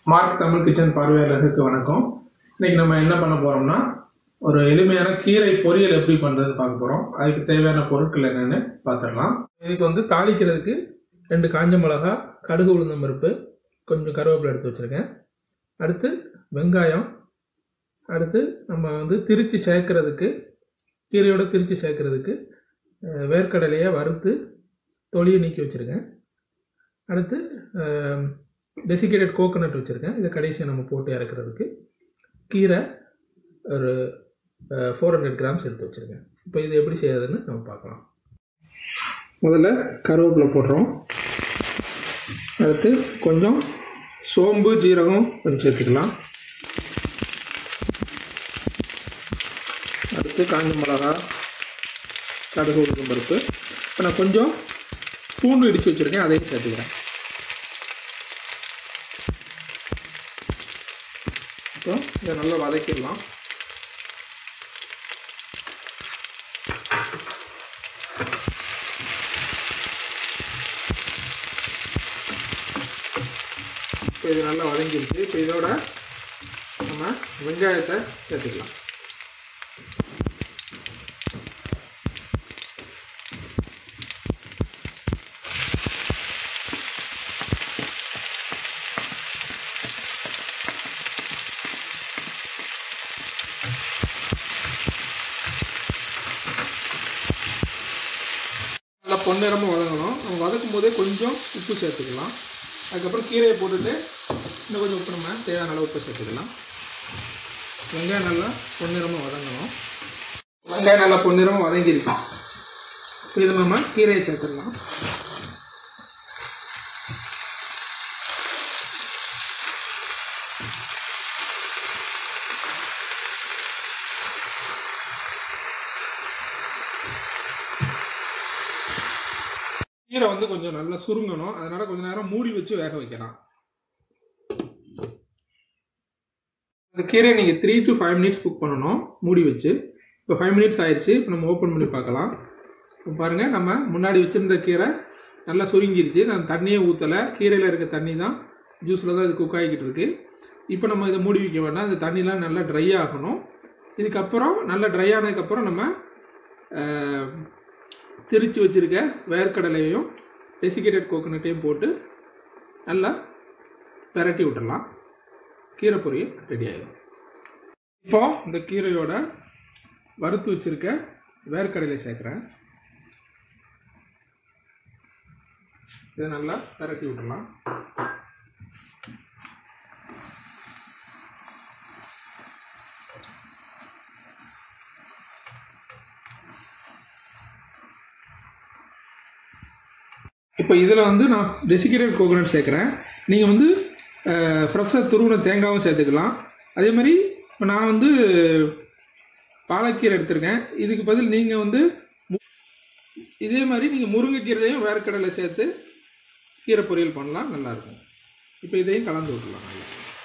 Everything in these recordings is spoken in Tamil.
ஸ்மார்ட் தமிழ் கிச்சன் பார்வையாளர்களுக்கு வணக்கம் இன்னைக்கு நம்ம என்ன பண்ண போறோம்னா ஒரு எளிமையான கீரை பொரியல் எப்படி பண்றது பார்க்க போறோம் அதுக்கு தேவையான பொருட்கள் என்னன்னு பார்த்துடலாம் இதுக்கு வந்து தாளிக்கிறதுக்கு ரெண்டு காஞ்ச மிளகா கடுகு உளுந்தம் பருப்பு கொஞ்சம் கருவேப்பிலை எடுத்து வச்சிருக்கேன் அடுத்து வெங்காயம் அடுத்து நம்ம வந்து திரிச்சு சேர்க்கறதுக்கு கீரையோட திரிச்சு சேர்க்கறதுக்கு அஹ், வேர்க்கடலையை வறுத்து தொலியை நீக்கி வச்சுருக்கேன் அடுத்து டெசிகேட்டட் கோகோனட் வச்சுருக்கேன் இதை கடைசியாக நம்ம போட்டு இறக்குறதுக்கு கீரை ஒரு ஃபோர் ஹண்ட்ரட் கிராம்ஸ் எடுத்து வச்சுருக்கேன் இப்போ இது எப்படி செய்யறதுன்னு நம்ம பார்க்கலாம் முதல்ல கருவேப்பிலை போடுறோம் அடுத்து கொஞ்சம் சோம்பு ஜீரகம் கொஞ்சம் சேர்த்துக்கலாம் அடுத்து காஞ்ச மிளகா கடுகு உளுத்தம் பருப்பு இப்போ நான் கொஞ்சம் பூண்டு இடித்து வச்சுருக்கேன் அதையும் சேர்த்துக்கிறேன் இப்போ இதை நல்லா வதக்கிடலாம் இப்போ இது நல்லா வதங்கிருச்சு இப்போ இதோட நம்ம வெங்காயத்தை சேர்த்துக்கலாம் நல்லா பொன்னிறமாக வதங்கணும் நம்ம வதக்கும் போதே கொஞ்சம் உப்பு சேர்த்துக்கலாம் அதுக்கப்புறம் கீரையை போட்டுட்டு இன்னும் கொஞ்சம் உப்பு நம்ம தேவையான அளவு உப்பு சேர்த்துக்கலாம் வெங்காயம் நல்லா பொன்னிறமாக வதங்கணும் வெங்காயம் நல்லா பொன்னிறமாக வதங்கிருக்கு இப்போ இது நம்ம கீரையை சேர்த்துடலாம் கீரை வந்து கொஞ்சம் நல்லா சுருங்கணும் அதனால கொஞ்ச நேரம் மூடி வச்சு வேக வைக்கலாம் இந்த கீரையை நீங்கள் three to five minutes cook பண்ணணும் மூடி வச்சு இப்போ ஃபைவ் மினிட்ஸ் ஆயிடுச்சு இப்போ நம்ம ஓப்பன் பண்ணி பார்க்கலாம் இப்போ பாருங்கள் நம்ம முன்னாடி வச்சுருந்த கீரை நல்லா சுருங்கிருச்சு நான் தண்ணியே ஊற்றலை கீரையில் இருக்க தண்ணி தான் ஜூஸில் தான் இது குக் ஆகிக்கிட்டு இருக்கு இப்போ நம்ம இதை மூடி வைக்க வேண்டாம் இந்த தண்ணிலாம் நல்லா ட்ரை ஆகணும் இதுக்கப்புறம் நல்லா ட்ரை ஆனதுக்கப்புறம் நம்ம அஹ், திரிச்சு வச்சுருக்க வேர்க்கடலையும் டெசிகேட்டட் கோகோனட்டையும் போட்டு நல்லா பெரட்டி விட்டுடலாம் கீரை பொரியல் ரெடி ஆகிடும் இப்போ இந்த கீரையோட வறுத்து வச்சுருக்க வேர்க்கடலை சேர்க்குறேன் இதை நல்லா பெரட்டி விட்டுடலாம் இப்போ இதில் வந்து நான் டெசிகேட்டட் கோகோனட் சேர்க்குறேன் நீங்கள் வந்து ஃப்ரெஷ்ஷாக துருவின தேங்காயும் சேர்த்துக்கலாம் அதே மாதிரி இப்போ நான் வந்து பாலக்கீரை எடுத்திருக்கேன் இதுக்கு பதில் நீங்கள் வந்து மு- இதே மாதிரி நீங்கள் முருங்கைக்கீரையும் வேர்க்கடலை சேர்த்து கீரை பொரியல் பண்ணலாம் நல்லாயிருக்கும் இப்போ இதையும் கலந்து விட்டுலாம் நல்லா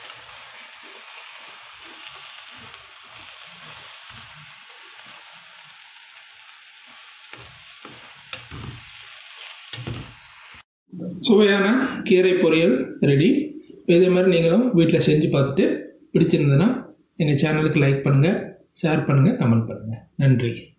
சுவையான கீரை பொரியல் ரெடி இதே மாதிரி நீங்களும் வீட்டில் செஞ்சு பார்த்துட்டு பிடிச்சிருந்ததுன்னா எங்கள் சேனலுக்கு லைக் பண்ணுங்கள் ஷேர் பண்ணுங்கள் கமெண்ட் பண்ணுங்கள் நன்றி